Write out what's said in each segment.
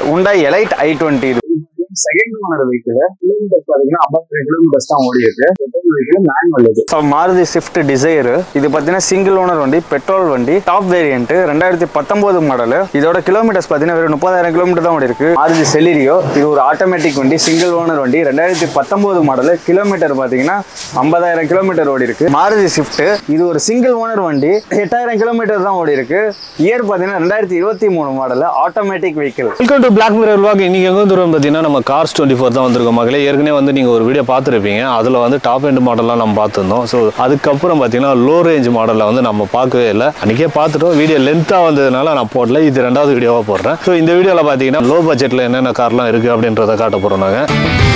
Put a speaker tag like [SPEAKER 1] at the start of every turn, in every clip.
[SPEAKER 1] உண்டாய் elite I twenty இது second owner vehicle kilometre பார்த்தீங்கன்னா ஐம்பத்தி கிலோமீட்டர்ஸ் தான் ஓடி இருக்கு பெட்ரோல் வெஹிக்கிள் மேனுவல் இது So, மாருதி ஸ்விஃப்ட் டிசைர் இது பார்த்தீங்கன்னா சிங்கிள் ஓனர் வண்டி பெட்ரோல் வண்டி டாப் வேரியன்ட் ரெண்டாயிரத்தி பத்தொன்பது மாடல் இதோட கிலோமீட்டர்ஸ் பார்த்தீங்கன்னா வெறும் முப்பதாயிரம் கிலோமீட்டர் தான் ஓடி இருக்கு மாருதி செலிரியோ இது ஒரு ஆட்டோமேட்டிக் வண்டி சிங்கிள் ஓனர் வண்டி ரெண்டாயிரத்தி பத்தொன்பது மாடல் கிலோமீட்டர் பார்த்தீங்கன்னா ஐம்பதாயிரம் கிலோமீட்டர் ஓடி இருக்கு மாருதி ஸ்விஃப்ட் இது ஒரு சிங்கிள் ஓனர் வண்டி எட்டாயிரம் கிலோமீட்டர் தான் ஓடி இருக்கு இயர் பார்த்தீங்கன்னா ரெண்டாயிரத்தி இருபத்தி மூணு model automatic vehicle
[SPEAKER 2] welcome to black mirror vlog இன்னைக்கு எங்கே வந்துருவோம் பார்த்தீங்கன்னா நம்ம கார்ஸ் டுவெண்ட்டி ஃபோர் தான் வந்திருக்கோம் மகளே ஏற்கனவே வந்து நீங்கள் ஒரு வீடியோ பார்த்துருப்பீங்க அதில் வந்து டாப் எண்ட் மாடல்லாம் நம்ம பார்த்துருந்தோம் ஸோ அதுக்கப்புறம் பார்த்தீங்கன்னா லோ ரேஞ்ச் மாடலில் வந்து நம்ம பார்க்கவே இல்லை அன்றைக்கே பார்த்துட்டோம் வீடியோ லென்த்தாக வந்ததுனால நான் போடல இது ரெண்டாவது வீடியோவாக போடுறேன் ஸோ இந்த வீடியோவில் பார்த்தீங்கன்னா லோ பட்ஜெட்டில் என்னென்ன கார்லாம் இருக்குது அப்படின்றத காட்ட போகிறோம் நாங்கள்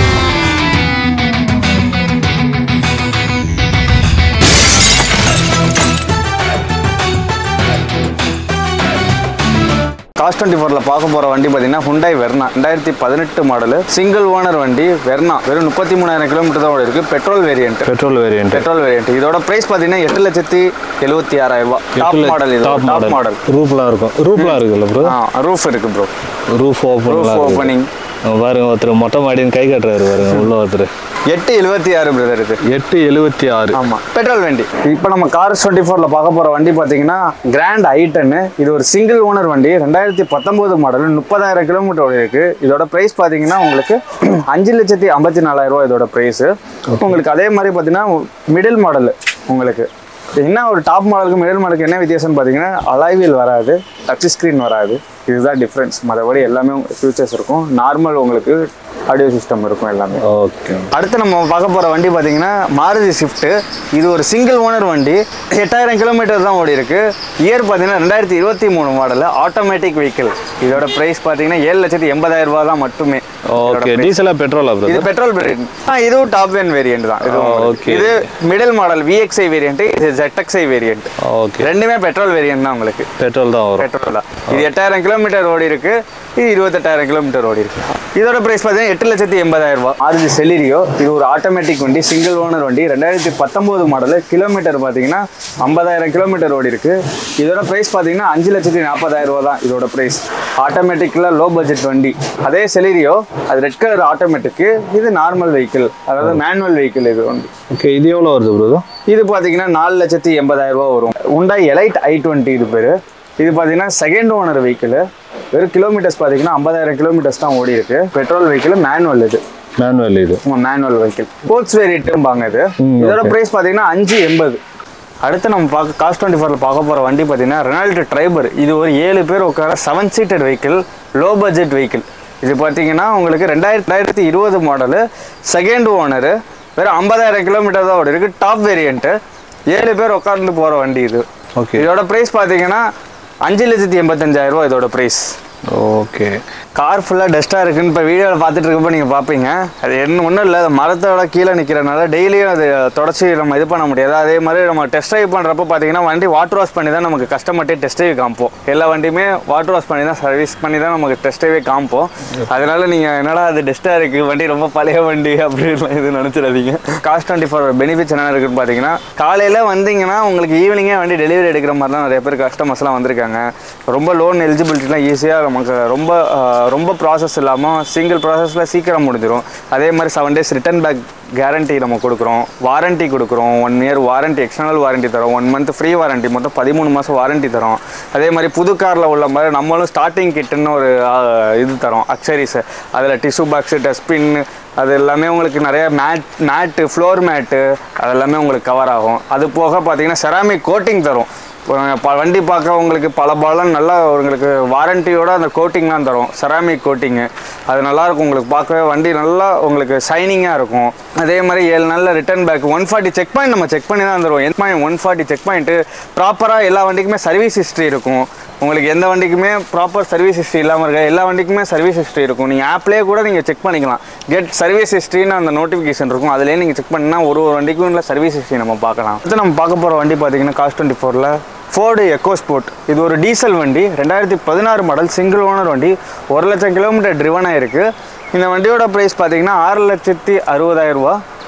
[SPEAKER 1] காஸ் டுவெண்ட்டி ஃபோரில் பார்க்க போகிற வண்டி பார்த்தீங்கன்னா ஹுண்டாய் வெர்னா ரெண்டாயிரத்தி பதினெட்டு மாடல் சிங்கிள் ஓனர் வண்டி வெர்னா வெறும் முப்பத்தி மூணாயிரம் கிலோமீட்டர் தான் ஓடி இருக்கு petrol variant
[SPEAKER 2] petrol variant
[SPEAKER 1] petrol variant இதோட பிரைஸ் பார்த்தீங்கன்னா எட்டு லட்சத்தி எழுபத்தி ஆறாயிரம் ரூபாய் டாப் மாடல் இது
[SPEAKER 2] டாப்
[SPEAKER 1] டாப்
[SPEAKER 2] மாடல்
[SPEAKER 1] மாடல்
[SPEAKER 2] ரூப்லாம் இருக்கும் ரூப்லாம் இருக்குல்ல ப்ரோ
[SPEAKER 1] ரூஃப் இருக்கு bro
[SPEAKER 2] roof
[SPEAKER 1] roof
[SPEAKER 2] open
[SPEAKER 1] opening
[SPEAKER 2] பாருங்க ஒருத்தர் மொட்டை மாடின்னு கை கட்டுறாரு பாருங்க உள்ள ஒருத்தர்
[SPEAKER 1] எட்டு எழுபத்தி ஆறு பிரதர் இது
[SPEAKER 2] எட்டு எழுபத்தி ஆறு
[SPEAKER 1] ஆமா பெட்ரோல் வண்டி இப்போ நம்ம கார் டுவெண்ட்டி ஃபோர்ல பார்க்க போற வண்டி பாத்தீங்கன்னா கிராண்ட் ஐட்டன்னு இது ஒரு சிங்கிள் ஓனர் வண்டி ரெண்டாயிரத்தி பத்தொன்பது மாடல் முப்பதாயிரம் கிலோமீட்டர் ஓடி இருக்கு இதோட பிரைஸ் பாத்தீங்கன்னா உங்களுக்கு அஞ்சு லட்சத்தி ஐம்பத்தி நாலாயிரம் ரூபாய் இதோட பிரைஸ் உங்களுக்கு அதே மாதிரி பாத்தீங்கன்னா மிடில் மாடல் உங்களுக்கு என்ன ஒரு டாப் மாடலுக்கு மிடில் மாடலுக்கு என்ன வித்தியாசம் பார்த்தீங்கன்னா அலாய்வில் வராது டச் ஸ்க்ரீன் வராது இதுதான் டிஃப்ரென்ஸ் மற்றபடி எல்லாமே ஃபியூச்சர்ஸ் இருக்கும் நார்மல் உங்களுக்கு ஆடியோ சிஸ்டம் இருக்கும் எல்லாமே
[SPEAKER 2] ஓகே
[SPEAKER 1] அடுத்து நம்ம பார்க்க போகிற வண்டி பார்த்தீங்கன்னா மாருதி ஸ்விஃப்ட் இது ஒரு சிங்கிள் ஓனர் வண்டி எட்டாயிரம் கிலோமீட்டர் தான் ஓடி இருக்கு இயர் பார்த்தீங்கன்னா ரெண்டாயிரத்தி இருபத்தி மூணு மாடல் ஆட்டோமேட்டிக் வெஹிக்கிள் இதோட ப்ரைஸ் பார்த்தீங்கன்னா ஏழு லட்சத்தி எண்பதாயிரம் ரூபாய் தான் மட்டுமே
[SPEAKER 2] ஓகே டீசலா பெட்ரோலா
[SPEAKER 1] இது
[SPEAKER 2] பிரதர்
[SPEAKER 1] பெட்ரோல் வேரியன்ட் ஆ இதுவும் டாப் வேன் வேரியன்ட் தான் இதுவும்
[SPEAKER 2] Oh,
[SPEAKER 1] உங்களுக்கு.
[SPEAKER 2] okay.
[SPEAKER 1] இது மிடில் மாடல் விஎக்ஸ்ஐ வேரியன்ட் இது ZXI வேரியன்ட்
[SPEAKER 2] ஓகே
[SPEAKER 1] ரெண்டுமே பெட்ரோல் வேரியன்ட் தான் உங்களுக்கு
[SPEAKER 2] பெட்ரோல் தான் வரும்
[SPEAKER 1] பெட்ரோல் தான் இது எட்டாயிரம் கிலோமீட்டர் ஓடி இருக்கு இது இருபத்தெட்டாயிரம் கிலோமீட்டர் ஓடி இருக்கு இதோட பிரைஸ் பார்த்தீங்கன்னா எட்டு லட்சத்தி எண்பதாயிரம் ரூபாய் ஆர்ஜி செலிரியோ இது ஒரு ஆட்டோமேட்டிக் வண்டி சிங்கிள் ஓனர் வண்டி ரெண்டாயிரத்தி பத்தொம்போது மாடல் கிலோமீட்டர் பார்த்தீங்கன்னா ஐம்பதாயிரம் கிலோமீட்டர் ஓடி இருக்கு இதோட பிரைஸ் பார்த்தீங்கன்னா அஞ்சு லட்சத்தி நாற்பதாயிரம் ரூபா தான் இதோட பிரைஸ் ஆட்டோமேட்டிக்கில் லோ பட்ஜெட் வண்டி அதே செலிரியோ அது ரெட் கலர் ஆட்டோமேட்டிக்கு இது நார்மல் வெஹிக்கிள் அதாவது மேனுவல் வெஹிக்கிள் இது வண்டி
[SPEAKER 2] ஓகே இது எவ்வளோ வருது ப்ரோ
[SPEAKER 1] இது பார்த்தீங்கன்னா நாலு லட்சத்தி எண்பதாயிரம் ரூபா வரும் உண்டாய் எலைட் ஐ டுவெண்ட்டி இது பேர் இது பார்த்தீங்கன்னா செகண்ட் ஓனர் வெஹிக்கிள் வெறும் கிலோமீட்டர்ஸ் பார்த்தீங்கன்னா ஐம்பதாயிரம் கிலோமீட்டர்ஸ் தான் ஓடி இருக்கு பெட்ரோல் வெஹிக்கிள் மேனுவல் இது
[SPEAKER 2] மேனுவல் இது
[SPEAKER 1] மேனுவல் வெஹிக்கிள் ஸ்போர்ட்ஸ் வேரியன்ட்பாங்க இது
[SPEAKER 2] ம்,
[SPEAKER 1] இதோட
[SPEAKER 2] okay.
[SPEAKER 1] ப்ரைஸ் பார்த்தீங்கன்னா அஞ்சு எண்பது அடுத்து நம்ம பார்க்க காஸ்ட் டுவெண்ட்டி ஃபோரில் பார்க்க போகிற வண்டி பார்த்தீங்கன்னா ரெனால்டு ட்ரைபர் இது ஒரு ஏழு பேர் உட்கார seven seated vehicle low budget vehicle இது பார்த்தீங்கன்னா உங்களுக்கு ரெண்டாயிரத்தி ரெண்டாயிரத்தி இருபது மாடலு செகண்ட் ஓனரு வெறும் ஐம்பதாயிரம் கிலோமீட்டர் தான் ஓடி இருக்கு டாப் வேரியண்ட்டு ஏழு பேர் உட்கார்ந்து போகிற வண்டி இது
[SPEAKER 2] ஓகே
[SPEAKER 1] இதோட ப்ரைஸ் பார்த்தீங்கன்னா அஞ்சு லட்சத்தி எண்பத்தஞ்சாயிரம் ரூபா இதோட ப்ரைஸ்
[SPEAKER 2] ஓகே
[SPEAKER 1] கார் ஃபுல்லாக டஸ்ட்டாக இருக்குன்னு இப்போ வீடியோவில் பார்த்துட்டு இருக்கப்போ நீங்கள் பார்ப்பீங்க அது என்ன ஒன்றும் இல்லை அது மரத்தோட கீழே நிற்கிறனால டெய்லியும் அது தொடச்சி நம்ம இது பண்ண முடியாது அதே மாதிரி நம்ம டெஸ்ட் ட்ரைவ் பண்ணுறப்போ பார்த்தீங்கன்னா வண்டி வாட்டர் வாஷ் பண்ணி தான் நமக்கு கஸ்டமர்ட்டே டெஸ்ட் ட்ரைவ் காமிப்போம் எல்லா வண்டியுமே வாட்டர் வாஷ் பண்ணி தான் சர்வீஸ் பண்ணி தான் நமக்கு டெஸ்ட் ட்ரைவே காமிப்போம் அதனால நீங்கள் என்னடா அது டஸ்ட்டாக இருக்குது வண்டி ரொம்ப பழைய வண்டி அப்படின்னு இது நினச்சிடாதீங்க காஸ்ட் டுவெண்ட்டி ஃபோர் பெனிஃபிட்ஸ் என்ன இருக்குன்னு பார்த்தீங்கன்னா காலையில் வந்தீங்கன்னா உங்களுக்கு ஈவினிங்கே வண்டி டெலிவரி எடுக்கிற மாதிரிலாம் நிறைய பேர் கஸ்டமர்ஸ்லாம் வந்திருக்காங்க ரொம்ப லோன் எலிஜிபிலிட்டிலாம் ஈஸியாக நமக்கு ரொம்ப ஆஹ், ரொம்ப ப்ராசஸ் இல்லாமல் சிங்கிள் ப்ராசஸில் சீக்கிரம் முடிஞ்சிடும் அதே மாதிரி seven days return back guarantee நம்ம கொடுக்குறோம் வாரண்டி கொடுக்குறோம் one year warranty external warranty தரோம் ஒன் மந்த் ஃப்ரீ வாரண்டி மொத்தம் பதிமூணு மாதம் வாரண்டி தரோம் அதே மாதிரி புது காரில் உள்ள மாதிரி நம்மளும் ஸ்டார்டிங் கிட்டுன்னு ஒரு ஆஹ், இது தரோம் அக்சரிஸ் அதில் டிஷ்யூ பாக்ஸு டஸ்ட்பின் அது எல்லாமே உங்களுக்கு நிறைய மேட் மேட்டு ஃப்ளோர் மேட்டு அது எல்லாமே உங்களுக்கு கவர் ஆகும் அது போக பார்த்தீங்கன்னா செராமிக் கோட்டிங் தரும் இப்போ வண்டி பார்க்க உங்களுக்கு பல பலம் நல்லா உங்களுக்கு வாரண்டியோட அந்த கோட்டிங்லாம் தரும் செராமிக் கோட்டிங்கு அது நல்லாயிருக்கும் உங்களுக்கு பார்க்கவே வண்டி நல்லா உங்களுக்கு ஷைனிங்காக இருக்கும் அதே மாதிரி ஏழு நாளில் return back one forty check point நம்ம செக் பண்ணி தான் தருவோம் என் point one forty check point ப்ராப்பராக எல்லா வண்டிக்குமே சர்வீஸ் ஹிஸ்ட்ரி இருக்கும் உங்களுக்கு எந்த வண்டிக்குமே ப்ராப்பர் சர்வீஸ் ஹிஸ்ட்ரி இல்லாமல் இருக்க எல்லா வண்டிக்குமே சர்வீஸ் ஹிஸ்ட்ரி இருக்கும் நீங்கள் ஆப்லேயே கூட நீங்கள் செக் பண்ணிக்கலாம் கெட் சர்வீஸ் ஹிஸ்ட்ரின்னு அந்த நோட்டிஃபிகேஷன் இருக்கும் அதுலேயே நீங்கள் செக் பண்ணால் ஒரு ஒரு வண்டிக்கும் இல்லை சர்வீஸ் ஹிஸ்ட்ரி நம்ம பார்க்கலாம் அடுத்து நம்ம பார்க்க போகிற வண்டி பார்த்தீங்கன்னா காஸ்ட் டுவெண்ட்டி ஃபோரில் ஃபோர்டு எக்கோ ஸ்போர்ட் இது ஒரு டீசல் வண்டி ரெண்டாயிரத்தி பதினாறு மாடல் சிங்கிள் ஓனர் வண்டி ஒரு லட்சம் கிலோமீட்டர் ட்ரிவன் ஆயிருக்கு இந்த வண்டியோட ப்ரைஸ் பார்த்தீங்கன்னா ஆறு லட்சத்தி அறுபதாயிரம் ரூபா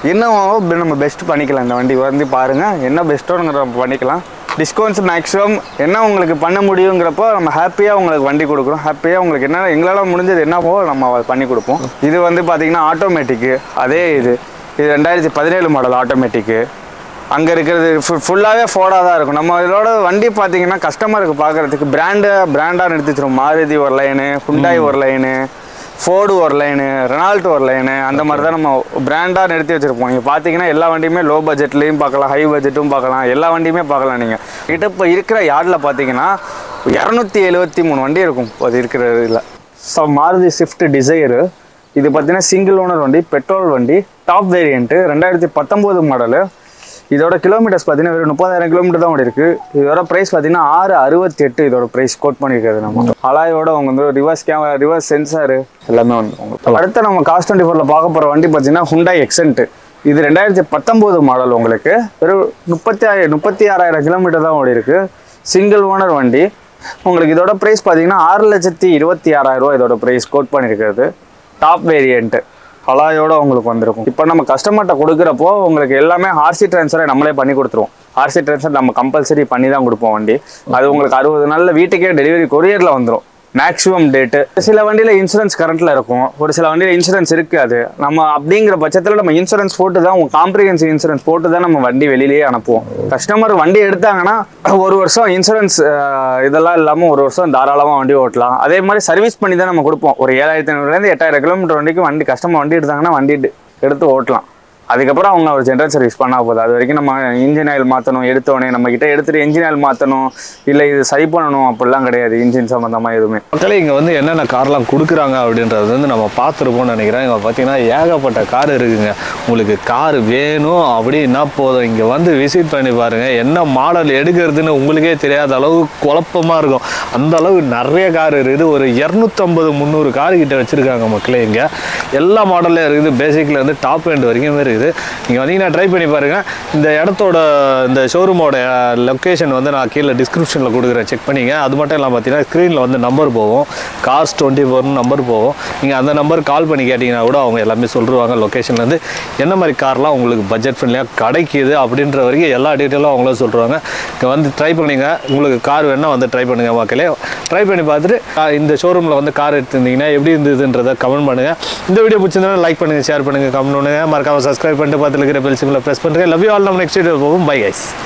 [SPEAKER 1] இன்னும் நம்ம பெஸ்ட் பண்ணிக்கலாம் இந்த வண்டி வந்து பாருங்கள் என்ன பெஸ்ட்டோங்கிற நம்ம பண்ணிக்கலாம் டிஸ்கவுண்ட்ஸ் மேக்ஸிமம் என்ன உங்களுக்கு பண்ண முடியுங்கிறப்போ நம்ம ஹாப்பியாக உங்களுக்கு வண்டி கொடுக்குறோம் ஹாப்பியாக உங்களுக்கு என்ன எங்களால் முடிஞ்சது என்னவோ நம்ம அதை பண்ணி கொடுப்போம் இது வந்து பார்த்தீங்கன்னா ஆட்டோமேட்டிக்கு அதே இது இது ரெண்டாயிரத்தி பதினேழு மாடல் ஆட்டோமேட்டிக்கு அங்கே இருக்கிறது ஃபுல் ஃபுல்லாகவே ஃபோர்டாக தான் இருக்கும் நம்ம இதோட வண்டி பார்த்தீங்கன்னா கஸ்டமருக்கு பார்க்குறதுக்கு பிராண்டு பிராண்டாக நிறுத்தி வச்சிரும் மாருதி ஒரு லைனு ஹுண்டாய் ஒரு லைனு ஃபோர்டு ஒரு லைனு ரெனால்ட் ஒரு லைனு அந்த மாதிரி தான் நம்ம பிராண்டாக நிறுத்தி வச்சுருப்போம் நீங்கள் பார்த்தீங்கன்னா எல்லா வண்டியுமே லோ பட்ஜெட்லேயும் பார்க்கலாம் ஹை பட்ஜெட்டும் பார்க்கலாம் எல்லா வண்டியுமே பார்க்கலாம் நீங்கள் கிட்ட இப்போ இருக்கிற யார்டில் பார்த்தீங்கன்னா இரநூத்தி எழுபத்தி மூணு வண்டி இருக்கும் இப்போ அது இருக்கிற இதில் ஸோ மாருதி ஸ்விஃப்ட் டிசைரு இது பார்த்தீங்கன்னா சிங்கிள் ஓனர் வண்டி பெட்ரோல் வண்டி டாப் வேரியண்ட்டு ரெண்டாயிரத்தி பத்தொம்போது மாடலு இதோட கிலோமீட்டர்ஸ் பார்த்தீங்கன்னா வெறும் முப்பதாயிரம் கிலோமீட்டர் தான் ஓடி இருக்கு இதோட ப்ரைஸ் பார்த்தீங்கன்னா ஆறு அறுபத்தி எட்டு இதோட ப்ரைஸ் கோட் பண்ணியிருக்காது நம்ம அலாயோட அவங்க வந்து ரிவர்ஸ் கேமரா ரிவர்ஸ் சென்சார் எல்லாமே வந்து உங்களுக்கு அடுத்து நம்ம காஸ்ட் டுவெண்ட்டி ஃபோரில் பார்க்க போகிற வண்டி பார்த்தீங்கன்னா ஹுண்டாய் எக்ஸென்ட் இது ரெண்டாயிரத்தி பத்தொம்போது மாடல் உங்களுக்கு வெறும் முப்பத்தி ஆயிரம் முப்பத்தி ஆறாயிரம் கிலோமீட்டர் தான் ஓடி இருக்கு சிங்கிள் ஓனர் வண்டி உங்களுக்கு இதோட ப்ரைஸ் பார்த்தீங்கன்னா ஆறு லட்சத்தி இருபத்தி ஆறாயிரம் ரூபா இதோட ப்ரைஸ் கோட் பண்ணியிருக்கிறது டாப் வேரியண்ட்டு அலாயோட உங்களுக்கு வந்திருக்கும் இப்போ நம்ம கஸ்டமர்கிட்ட கொடுக்குறப்போ உங்களுக்கு எல்லாமே ஆர்சி ட்ரான்ஸ்ஃபரை நம்மளே பண்ணி கொடுத்துருவோம் ஆர்சி ட்ரான்ஸ்ஃபர் நம்ம கம்பல்சரி பண்ணி தான் கொடுப்போம் வண்டி அது உங்களுக்கு அறுபது நாளில் வீட்டுக்கே டெலிவரி கொரியரில் வந்துடும் மேக்ஸிமம் டேட்டு சில வண்டியில் இன்சூரன்ஸ் கரண்ட்டில் இருக்கும் ஒரு சில வண்டியில் இன்சூரன்ஸ் இருக்காது நம்ம அப்படிங்கிற பட்சத்தில் நம்ம இன்சூரன்ஸ் போட்டு தான் உங்கள் காம்ப்ரிஹென்சிவ் இன்சூரன்ஸ் போட்டு தான் நம்ம வண்டி வெளியிலேயே அனுப்புவோம் கஸ்டமர் வண்டி எடுத்தாங்கன்னா ஒரு வருஷம் இன்சூரன்ஸ் இதெல்லாம் இல்லாமல் ஒரு வருஷம் தாராளமாக வண்டி ஓட்டலாம் அதே மாதிரி சர்வீஸ் பண்ணி தான் நம்ம கொடுப்போம் ஒரு ஏழாயிரத்தி ஐநூறுலேருந்து எட்டாயிரம் கிலோமீட்டர் வண்டிக்கு வண்டி கஸ்டமர் வண்டி எடுத்தாங்கன்னா வண்டி எடு- எடுத்து ஓட்டலாம் அதுக்கப்புறம் அவங்க ஒரு ஜென்ரல் சர்வீஸ் பண்ணா போகுது அது வரைக்கும் நம்ம இன்ஜின் ஆயில் மாற்றணும் எடுத்தோடனே நம்ம கிட்ட எடுத்துட்டு இன்ஜின் ஆயில் மாற்றணும் இல்லை இது சரி பண்ணணும் அப்படிலாம் கிடையாது இன்ஜின் சம்மந்தமாக எதுவுமே
[SPEAKER 2] மக்களே இங்கே வந்து என்னென்ன கார்லாம் கொடுக்குறாங்க அப்படின்றது வந்து நம்ம பார்த்துருப்போம்னு நினைக்கிறேன் இங்கே பார்த்தீங்கன்னா ஏகப்பட்ட கார் இருக்குங்க உங்களுக்கு கார் வேணும் அப்படின்னா போதும் இங்கே வந்து விசிட் பண்ணி பாருங்கள் என்ன மாடல் எடுக்கிறதுன்னு உங்களுக்கே தெரியாத அளவு குழப்பமாக இருக்கும் அந்த அளவு நிறைய கார் இருக்குது ஒரு இரநூத்தம்பது முந்நூறு கார் கிட்ட வச்சுருக்காங்க மக்களே இங்கே எல்லா மாடல்லையும் இருக்குது பேசிக்கில் இருந்து டாப் எண்ட் வரைக்கும் இருக்குது நீங்கள் வந்தீங்கன்னா ட்ரை பண்ணி பாருங்கள் இந்த இடத்தோட இந்த ஷோரூமோட லொக்கேஷன் வந்து நான் கீழே டிஸ்கிரிப்ஷனில் கொடுக்குறேன் செக் பண்ணிங்க அது மட்டும் இல்லாமல் பார்த்தீங்கன்னா ஸ்க்ரீனில் வந்து நம்பர் போகும் கார்ஸ் டுவெண்ட்டி ஃபோர்னு நம்பர் போகும் நீங்கள் அந்த நம்பர் கால் பண்ணி கேட்டிங்கன்னா கூட அவங்க எல்லாமே சொல்லிருவாங்க லொக்கேஷன்லேருந்து என்ன மாதிரி கார்லாம் உங்களுக்கு பட்ஜெட் ஃப்ரெண்ட்லியாக கிடைக்கிது அப்படின்ற வரைக்கும் எல்லா டீட்டெயிலும் அவங்களும் சொல்லிருவாங்க இங்கே வந்து ட்ரை பண்ணுங்க உங்களுக்கு கார் வேணால் வந்து ட்ரை பண்ணுங்கள் மக்களே ட்ரை பண்ணி பார்த்துட்டு ஆ, இந்த ஷோரூமில் வந்து கார் எடுத்திருந்தீங்கன்னா எப்படி இருந்ததுன்றதை கமெண்ட் பண்ணுங்கள் இந்த வீடியோ பிடிச்சிருந்தா லைக் பண்ணுங்கள் ஷேர் பண்ணுங்கள் கமெண்ட் பண்ணுங்கள் மறக்காம சப்ஸ்கிரைப் பண்ணிட்டு பார்த்துட்டு இருக்கிற பெல் சிம்பில் ப்ரெஸ் பண்ணுறேன் லவ் யூ ஆல் நம்ம நெக்ஸ்ட் வீடியோ போகும் பை கைஸ்